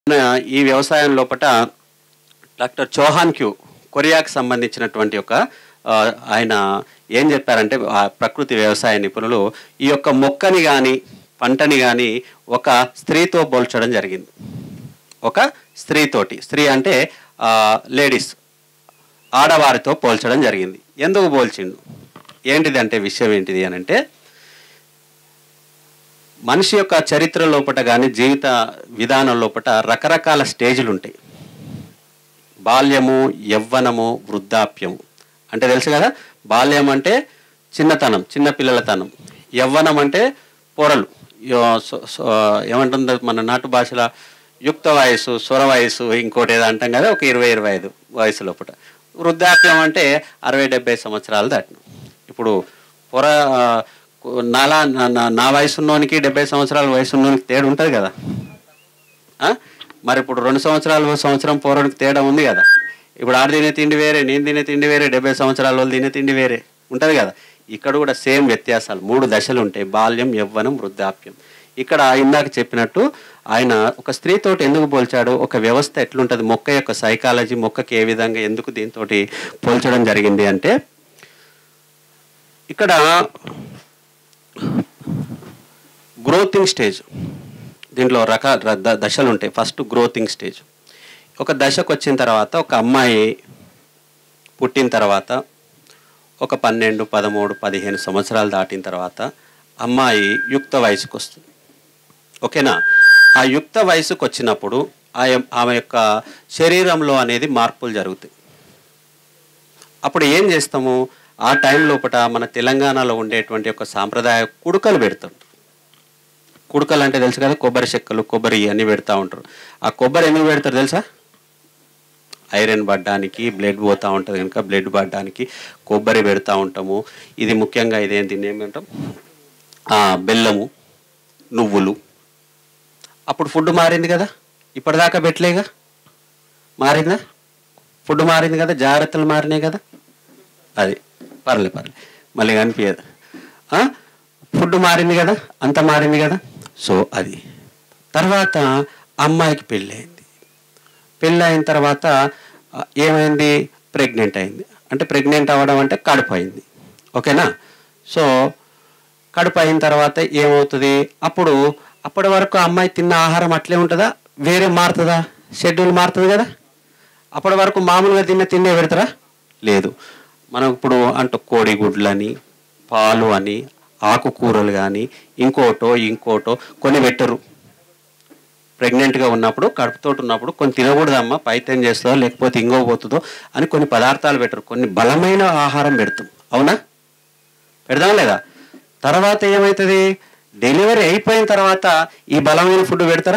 మన ఈ వ్యవసాయం లోపట డాక్టర్ చౌహాన్ క్యూ కొరియాకి సంబంధించినటువంటి ఒక ఆ, ఆయన ఏం చెప్పారంటే ఆ ప్రకృతి వ్యవసాయ నిపుణులు ఈ యొక్క మొక్కని కానీ పంటని కానీ ఒక స్త్రీతో పోల్చడం జరిగింది ఒక స్త్రీతోటి స్త్రీ అంటే లేడీస్ ఆడవారితో పోల్చడం జరిగింది ఎందుకు పోల్చిండు ఏంటిది అంటే విషయం ఏంటిది అని అంటే మనిషి యొక్క చరిత్ర లోపట కానీ జీవిత విధానం లోపట రకరకాల స్టేజ్లు ఉంటాయి బాల్యము యవ్వనము వృద్ధాప్యము అంటే తెలుసు కదా బాల్యం అంటే చిన్నతనం చిన్న పిల్లలతనం యవ్వనం అంటే పొరలు యో- సో- సో- ఏమంటుంది మన నాటు భాషలో యుక్త వయసు స్వర వయసు ఇంకోటి ఏదో అంటాం కదా ఒక ఇరవై ఇరవై ఐదు వయసు లోపల వృద్ధాప్యం అంటే అరవై డెబ్బై సంవత్సరాలు దాటిన ఇప్పుడు పొర ఆ, నాలా నా- నా- నా వయసు ఉన్నోనికి డెబ్బై సంవత్సరాల వయసు ఉన్నోనికి తేడా ఉంటుంది కదా ఆ? మరి ఇప్పుడు రెండు సంవత్సరాలు సంవత్సరం పోరానికి తేడా ఉంది కదా ఇప్పుడు ఆడ తినే తిండి వేరే నేను తినే తిండి వేరే డెబ్బై సంవత్సరాల వాళ్ళు తినే తిండి వేరే ఉంటుంది కదా ఇక్కడ కూడా సేమ్ వ్యత్యాసాలు మూడు దశలు ఉంటాయి బాల్యం యవ్వనం వృద్ధాప్యం ఇక్కడ ఇందాక చెప్పినట్టు ఆయన ఒక స్త్రీతోటి ఎందుకు పోల్చాడు ఒక వ్యవస్థ ఎట్లుంటుంది మొక్క యొక్క సైకాలజీ మొక్కకి ఏ విధంగా ఎందుకు దీంతో పోల్చడం జరిగింది అంటే ఇక్కడ గ్రోతింగ్ స్టేజ్ దీంట్లో రకాల ర- ద- దశలు ఉంటాయి ఫస్ట్ గ్రోతింగ్ స్టేజ్ ఒక దశకు వచ్చిన తర్వాత ఒక అమ్మాయి పుట్టిన తర్వాత ఒక పన్నెండు పదమూడు పదిహేను సంవత్సరాలు దాటిన తర్వాత అమ్మాయి యుక్త వయసుకు వస్తుంది ఓకేనా ఆ యుక్త వయసుకు వచ్చినప్పుడు ఆ యొ- ఆమె యొక్క శరీరంలో అనేది మార్పులు జరుగుతాయి అప్పుడు ఏం చేస్తాము ఆ టైం లోపల మన తెలంగాణలో ఉండేటువంటి ఒక సాంప్రదాయ కుడుకలు పెడతాం కుడుకలు అంటే తెలుసు కదా కొబ్బరి చెక్కలు కొబ్బరి అన్నీ పెడతా ఉంటారు ఆ కొబ్బరి ఎందుకు పెడతారు తెలుసా ఐరన్ పడ్డానికి బ్లడ్ పోతూ ఉంటుంది కనుక బ్లడ్ పడ్డానికి కొబ్బరి పెడతా ఉంటాము ఇది ముఖ్యంగా ఇదేంటి ఏమంటాం ఆ, బెల్లము నువ్వులు అప్పుడు ఫుడ్ మారింది కదా ఇప్పటిదాకా పెట్టలేగా మారిందా ఫుడ్ మారింది కదా జాగ్రత్తలు మారినాయి కదా అది పర్లే పర్లే మళ్ళీ కనిపించదు ఆ? ఫుడ్ మారింది కదా అంత మారింది కదా సో అది తర్వాత అమ్మాయికి పెళ్ళి అయింది పెళ్ళి అయిన తర్వాత ఆ, ఏమైంది ప్రెగ్నెంట్ అయింది అంటే ప్రెగ్నెంట్ అవ్వడం అంటే కడుపు అయింది ఓకేనా సో కడుపు అయిన తర్వాత ఏమవుతుంది అప్పుడు అప్పటి వరకు అమ్మాయి తిన్న ఆహారం అట్లే ఉంటుందా వేరే మారుతుందా షెడ్యూల్ మారుతుంది కదా అప్పటి వరకు మామూలుగా తిన్న తిండే పెడతారా లేదు మనం ఇప్పుడు అంటూ కోడిగుడ్లని పాలు అని ఆకుకూరలు కానీ ఇంకోటో ఇంకోటో కొన్ని పెట్టరు ప్రెగ్నెంట్గా ఉన్నప్పుడు కడుపుతోటి ఉన్నప్పుడు కొన్ని తినకూడదమ్మా పైత్యం చేస్తుందో లేకపోతే ఇంకో పోతుందో అని కొన్ని పదార్థాలు పెట్టరు కొన్ని బలమైన ఆహారం పెడతాం అవునా పెడదాం లేదా తర్వాత ఏమవుతుంది డెలివరీ అయిపోయిన తర్వాత ఈ బలమైన ఫుడ్ పెడతారా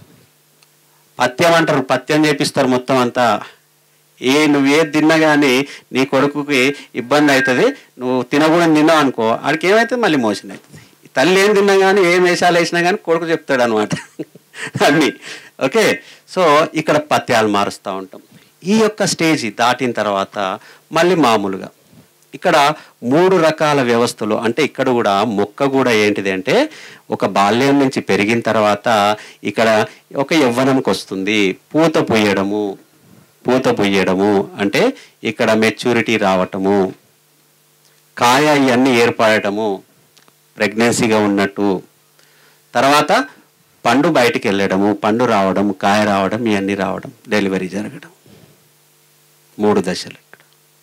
పథ్యం అంటారు పథ్యం చేపిస్తారు మొత్తం అంతా ఏ నువ్వు ఏది తిన్నా కానీ నీ కొడుకుకి ఇబ్బంది అవుతుంది నువ్వు తినకూడదు తిన్నావు అనుకో ఆడికి ఏమవుతుంది మళ్ళీ మోషన్ అవుతుంది తల్లి ఏం తిన్నా కానీ ఏం వేషాలు వేసినా కానీ కొడుకు చెప్తాడు అనమాట అన్నీ ఓకే సో ఇక్కడ పథ్యాలు మారుస్తూ ఉంటాం ఈ యొక్క స్టేజ్ దాటిన తర్వాత మళ్ళీ మామూలుగా ఇక్కడ మూడు రకాల వ్యవస్థలు అంటే ఇక్కడ కూడా మొక్క కూడా ఏంటిది అంటే ఒక బాల్యం నుంచి పెరిగిన తర్వాత ఇక్కడ ఒక యవ్వనంకి వస్తుంది పూత పూయడము పూత పూయడము అంటే ఇక్కడ మెచ్యూరిటీ రావటము కాయ ఇవన్నీ ఏర్పడటము ప్రెగ్నెన్సీగా ఉన్నట్టు తర్వాత పండు బయటికి వెళ్ళడము పండు రావడం కాయ రావడం ఇవన్నీ రావడం డెలివరీ జరగడం మూడు దశలు ఇక్కడ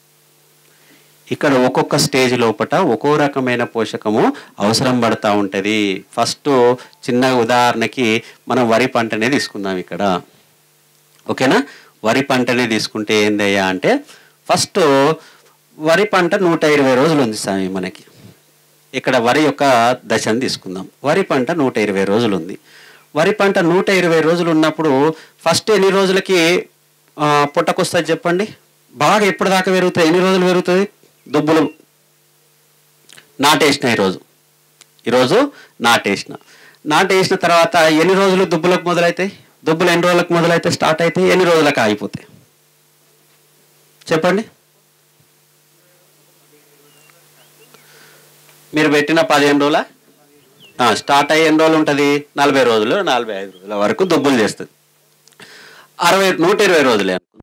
ఇక్కడ ఒక్కొక్క స్టేజ్ లోపల ఒక్కో రకమైన పోషకము అవసరం పడతా ఉంటుంది ఫస్ట్ చిన్న ఉదాహరణకి మనం వరి పంటనే తీసుకుందాం ఇక్కడ ఓకేనా వరి పంటనే తీసుకుంటే ఏందయ్యా అంటే ఫస్ట్ వరి పంట నూట ఇరవై రోజులు ఉంది స్వామి మనకి ఇక్కడ వరి యొక్క దశను తీసుకుందాం వరి పంట నూట ఇరవై రోజులు ఉంది వరి పంట నూట ఇరవై రోజులు ఉన్నప్పుడు ఫస్ట్ ఎన్ని రోజులకి ఆ, పుట్టకొస్తుంది చెప్పండి బాగా ఎప్పుడు దాకా పెరుగుతుంది ఎన్ని రోజులు పెరుగుతుంది దుబ్బులు నాటేసిన ఈరోజు ఈరోజు నాటేసిన నాటేసిన తర్వాత ఎన్ని రోజులు దుబ్బులకు మొదలవుతాయి దుబ్బులు ఎన్ని రోజులకు మొదలైతే స్టార్ట్ అయితే ఎన్ని రోజులకు ఆగిపోతాయి చెప్పండి మీరు పెట్టిన పదిహేను రోజుల స్టార్ట్ అయ్యి ఎన్ని రోజులు ఉంటుంది నలభై రోజులు నలభై ఐదు రోజుల వరకు దుబ్బులు చేస్తుంది అరవై నూట ఇరవై రోజులే అనుకుందాం.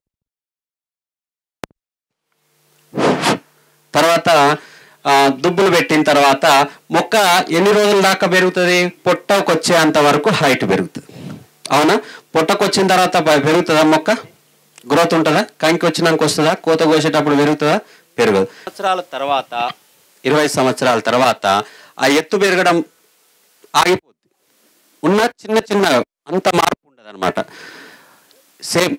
తర్వాత ఆ, దుబ్బులు పెట్టిన తర్వాత మొక్క ఎన్ని రోజుల దాకా పెరుగుతుంది పొట్టకు వచ్చేంత వరకు హైట్ పెరుగుతుంది అవునా పొట్టకు వచ్చిన తర్వాత ప- పెరుగుతుందా మొక్క గ్రోత్ ఉంటుందా కంకి వచ్చినాక వస్తుందా కోత కోసేటప్పుడు పెరుగుతుందా పెరగదు సంవత్సరాల తర్వాత ఇరవై సంవత్సరాల తర్వాత ఆ ఎత్తు పెరగడం ఆగిపోతుంది ఉన్న చిన్న చిన్న అంత మార్పు ఉండదు అనమాట సేమ్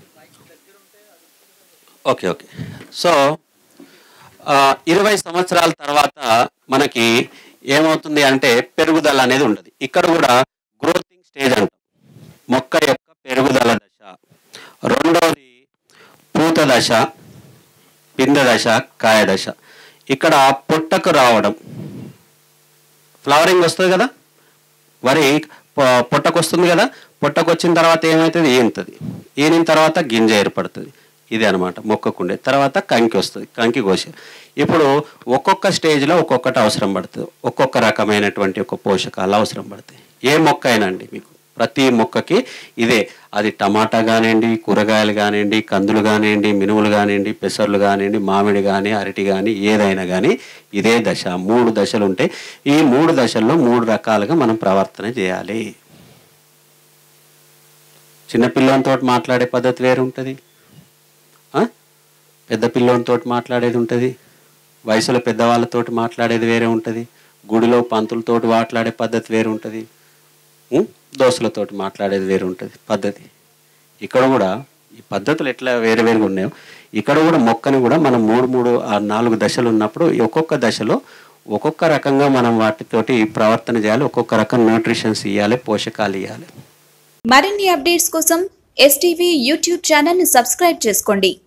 ఓకే ఓకే సో ఆ, ఇరవై సంవత్సరాల తర్వాత మనకి ఏమవుతుంది అంటే పెరుగుదల అనేది ఉండదు ఇక్కడ కూడా గ్రోతింగ్ స్టేజ్ అంటాం మొక్క యొక్క పెరుగుదల దశ రెండవది పూత దశ పింద దశ కాయ దశ ఇక్కడ పొట్టకు రావడం ఫ్లవరింగ్ వస్తుంది కదా వరి పొ- పొట్టకు వస్తుంది కదా పొట్టకు వచ్చిన తర్వాత ఏమవుతుంది ఈనుతుంది ఈనిన తర్వాత గింజ ఏర్పడుతుంది ఇది అనమాట మొక్కకుండే తర్వాత కంకి వస్తుంది కంకి కోసే ఇప్పుడు ఒక్కొక్క స్టేజ్లో ఒక్కొక్కటి అవసరం పడుతుంది ఒక్కొక్క రకమైనటువంటి ఒక పోషకాలు అవసరం పడతాయి ఏ మొక్క అయినా అండి మీకు ప్రతి మొక్కకి ఇదే అది టమాటా కానివ్వండి కూరగాయలు కానివ్వండి కందులు కానివ్వండి మినుములు కానివ్వండి పెసర్లు కానివ్వండి మామిడి కానీ అరటి కానీ ఏదైనా కానీ ఇదే దశ మూడు దశలు ఉంటాయి ఈ మూడు దశల్లో మూడు రకాలుగా మనం ప్రవర్తన చేయాలి చిన్నపిల్లలతో మాట్లాడే పద్ధతి వేరు ఉంటుంది ఆ? పెద్ద పిల్లోనితో మాట్లాడేది ఉంటుంది వయసులో పెద్దవాళ్ళతోటి మాట్లాడేది వేరే ఉంటుంది గుడిలో పంతులతోటి మాట్లాడే పద్ధతి వేరు ఉంటుంది ఉం? దోస్తులతోటి మాట్లాడేది వేరు ఉంటుంది పద్ధతి ఇక్కడ కూడా ఈ పద్ధతులు ఎట్లా వేరే వేరుగా ఉన్నాయో ఇక్కడ కూడా మొక్కని కూడా మనం మూడు మూడు ఆ నాలుగు దశలు ఉన్నప్పుడు ఈ ఒక్కొక్క దశలో ఒక్కొక్క రకంగా మనం వాటితోటి ప్రవర్తన చేయాలి ఒక్కొక్క రకం న్యూట్రిషన్స్ ఇవ్వాలి పోషకాలు ఇవ్వాలి మరిన్ని అప్డేట్స్ కోసం ఎస్టీవీ యూట్యూబ్ ఛానల్ని సబ్స్క్రైబ్ చేసుకోండి